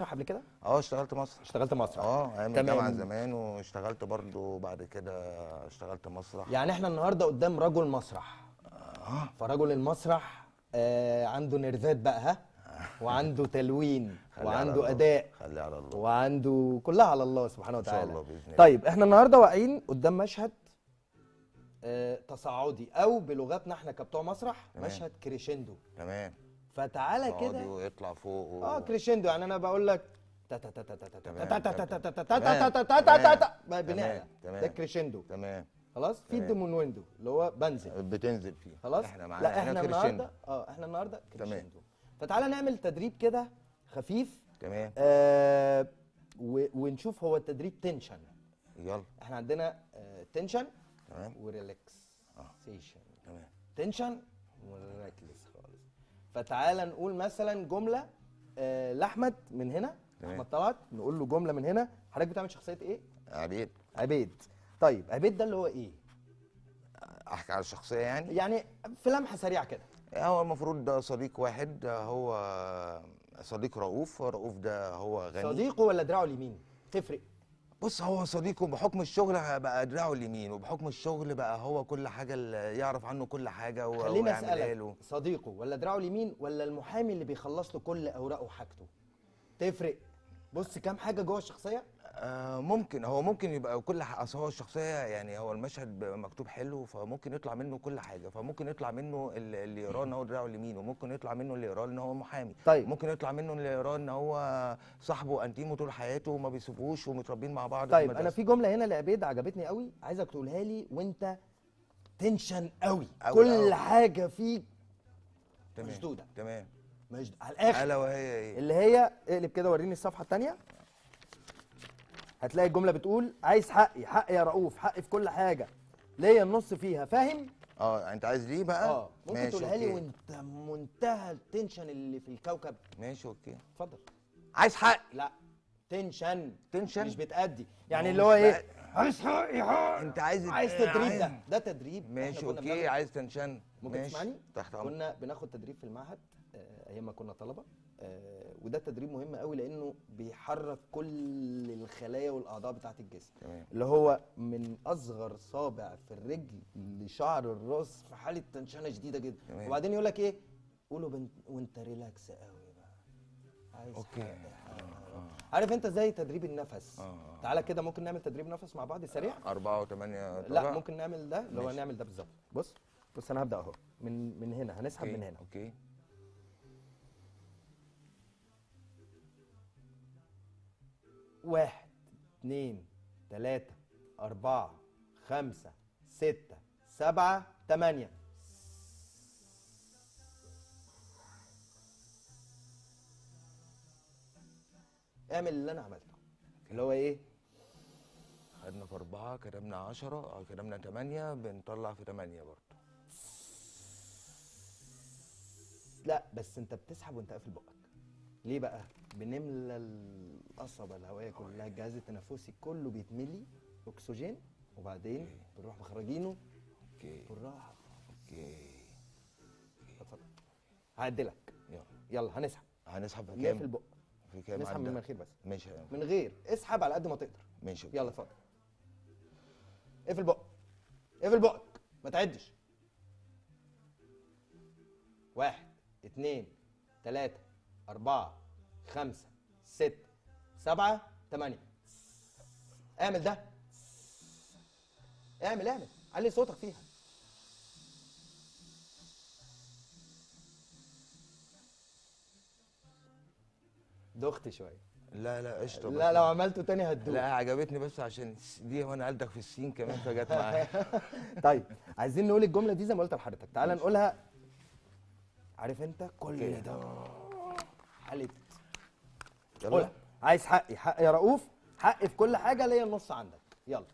قبل كده اه اشتغلت مسرح اشتغلت مسرح اه ايام تمام. الجامعه زمان واشتغلت برضو بعد كده اشتغلت مسرح يعني احنا النهارده قدام رجل مسرح فرجل المسرح آه عنده نرفات بقى ها وعنده تلوين خلي على وعنده الله. اداء خلي على الله وعنده كلها على الله سبحانه إن شاء وتعالى الله بإذن الله. طيب احنا النهارده واقعين قدام مشهد آه تصاعدي او بلغتنا احنا كبتوع مسرح تمام. مشهد كريشندو تمام فتعالى اقعدي كده ويطلع فوق و... اه كريشندو يعني انا بقول لك بنعلى تمام. ده كريشندو تمام خلاص في تمام. الديمون ويندو اللي هو بنزل بتنزل فيه خلاص احنا معانا لا احنا كريشندو. النهارده اه احنا النهارده تمام. كريشندو فتعالى نعمل تدريب كده خفيف تمام آه و- ونشوف هو التدريب تنشن يلا احنا عندنا آه تنشن تمام وريلاكس آه. سيشن تمام تنشن وريلاكس خالص فتعالى نقول مثلا جمله آه لاحمد من هنا تمام. احمد طلعت نقول له جمله من هنا حضرتك بتعمل شخصيه ايه عبيد عبيد طيب عبيد ده اللي هو ايه احكي على الشخصيه يعني يعني في لمحه سريعه كده هو المفروض ده صديق واحد ده هو صديق رؤوف رؤوف ده هو غني صديقه ولا دراعه اليمين تفرق بص هو صديقه بحكم الشغل بقى دراعه اليمين وبحكم الشغل بقى هو كل حاجه اللي يعرف عنه كل حاجه و- خليني ويعملها اسالك له صديقه ولا دراعه اليمين ولا المحامي اللي بيخلص له كل اوراقه وحاجته تفرق بص كام حاجه جوه الشخصيه آه ممكن هو ممكن يبقى كل حاجه اصل هو الشخصيه يعني هو المشهد بيبقى مكتوب حلو فممكن يطلع منه كل حاجه فممكن يطلع منه ال- اللي يقراه ان هو دراعه اليمين وممكن يطلع منه اللي يقراه ان هو محامي طيب. ممكن يطلع منه اللي يقراه ان هو صاحبه انتيمه طول حياته وما بيسيبوش ومتربين مع بعض في طيب انا المدرسة. في جمله هنا لعبيد عجبتني قوي عايزك تقولها لي وانت تنشن قوي أوي كل أوي. حاجه فيك تمام مشدودة. تمام مشد... على الاخر الا وهي ايه اللي هي اقلب كده وريني الصفحه الثانيه هتلاقي الجمله بتقول عايز حقي حقي يا رؤوف حقي في كل حاجه ليا النص فيها فاهم اه انت عايز دي بقى اه ممكن ماشي، تقولها لي أوكي. وانت منتهى التنشن اللي في الكوكب ماشي اوكي اتفضل عايز حق لا تنشن تنشن؟ مش بتأدي يعني هو اللي مش هو ايه بقى- عايز حقي حقي انت عايز عايز إيه؟ تدريب عايز- ده ده تدريب إحنا ماشي كنا اوكي بناخد- عايز تنشن ممكن ماشي. تسمعني تحت امرك كنا بناخد تدريب في المعهد آه، ايام ما كنا طلبه آه، وده تدريب مهم قوي لانه بيحرك كل الخلايا والاعضاء بتاعه الجسم تمام. اللي هو من اصغر صابع في الرجل لشعر الراس في حاله تنشنه شديده جدا تمام. وبعدين يقول لك ايه قوله بنت وانت ريلاكس قوي بقى عايز أوكي. حقي حقي. عارف انت زي تدريب النفس آه. تعالى كده ممكن نعمل تدريب نفس مع بعض سريع أربعة وثمانية لا ممكن نعمل ده اللي هو ماشي. نعمل ده بالظبط بص بص انا هبدا اهو من من هنا هنسحب من هنا اوكي واحد اتنين تلاتة أربعة خمسة ستة سبعة تمانية اعمل اللي أنا عملته اللي هو إيه؟ خدنا في أربعة كتبنا عشرة أو كتبنا ثمانية بنطلع في ثمانية برضه لا بس أنت بتسحب وأنت قافل بقك ليه بقى؟ بنملى القصبة الهوائية كلها الجهاز التنفسي كله بيتملي أكسجين وبعدين بنروح مخرجينه اوكي بالراحة اوكي اتفضل هعدلك يلا يلا هنسحب هنسحب في نقفل كام؟ البق في كام نسحب من عدى؟ المناخير بس ماشي من غير اسحب على قد ما تقدر ماشي أوكي. يلا اتفضل اقفل بقك اقفل بقك ما تعدش واحد اتنين تلاتة أربعة خمسة ستة سبعة تمانية اعمل ده اعمل اعمل علي صوتك فيها دخت شوية لا لا قشطة لا بس- لو عملته تاني هتدوخ لا عجبتني بس عشان دي وانا قلتك في السين كمان فجت معايا طيب عايزين نقول الجمله دي زي ما قلت لحضرتك تعال نقولها عارف انت كل أوكي. ده حاله يلا قولها عايز حقي حقي يا رؤوف حقي في كل حاجه ليا النص عندك يلا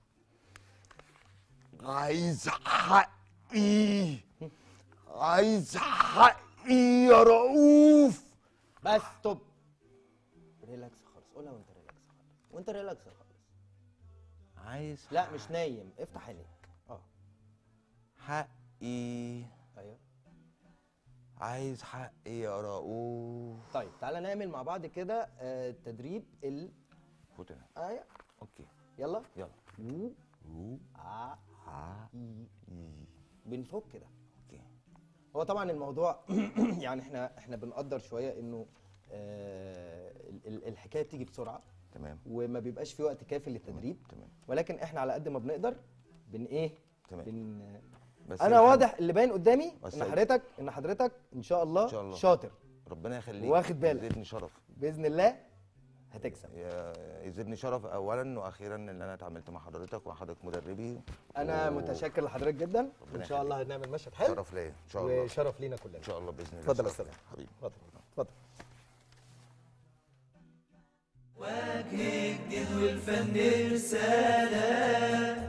عايز حقي عايز حقي يا رؤوف بس طب ريلاكس خالص قولها وانت ريلاكس خالص وانت ريلاكس خالص عايز لا مش نايم افتح عينيك اه حقي ايوه عايز حقي يا رؤوف طيب تعالى نعمل مع بعض كده آه، تدريب ال فوت هنا آية اوكي يلا يلا و و ع ع إي. إي. بنفك كده اوكي هو طبعا الموضوع يعني احنا احنا بنقدر شويه انه آه ال- ال- الحكايه بتيجي بسرعه تمام وما بيبقاش في وقت كافي للتدريب تمام ولكن احنا على قد ما بنقدر بن ايه تمام. بن بس انا الحمد- واضح اللي باين قدامي بس ان ال- حضرتك ان حضرتك ان شاء الله, إن شاء الله. شاطر ربنا يخليك واخد بالك. يزيدني شرف باذن الله هتكسب يا- يزيدني شرف اولا واخيرا ان انا اتعاملت مع حضرتك وحضرتك مدربي انا و- متشكر لحضرتك جدا وان ربنا شاء الله هنعمل مشهد حلو شرف ليا ان شاء الله وشرف لينا كلنا ان شاء الله باذن الله اتفضل يا شرف أستاذ. ليا. حبيبي اتفضل اتفضل وجه جديد والفن رسالة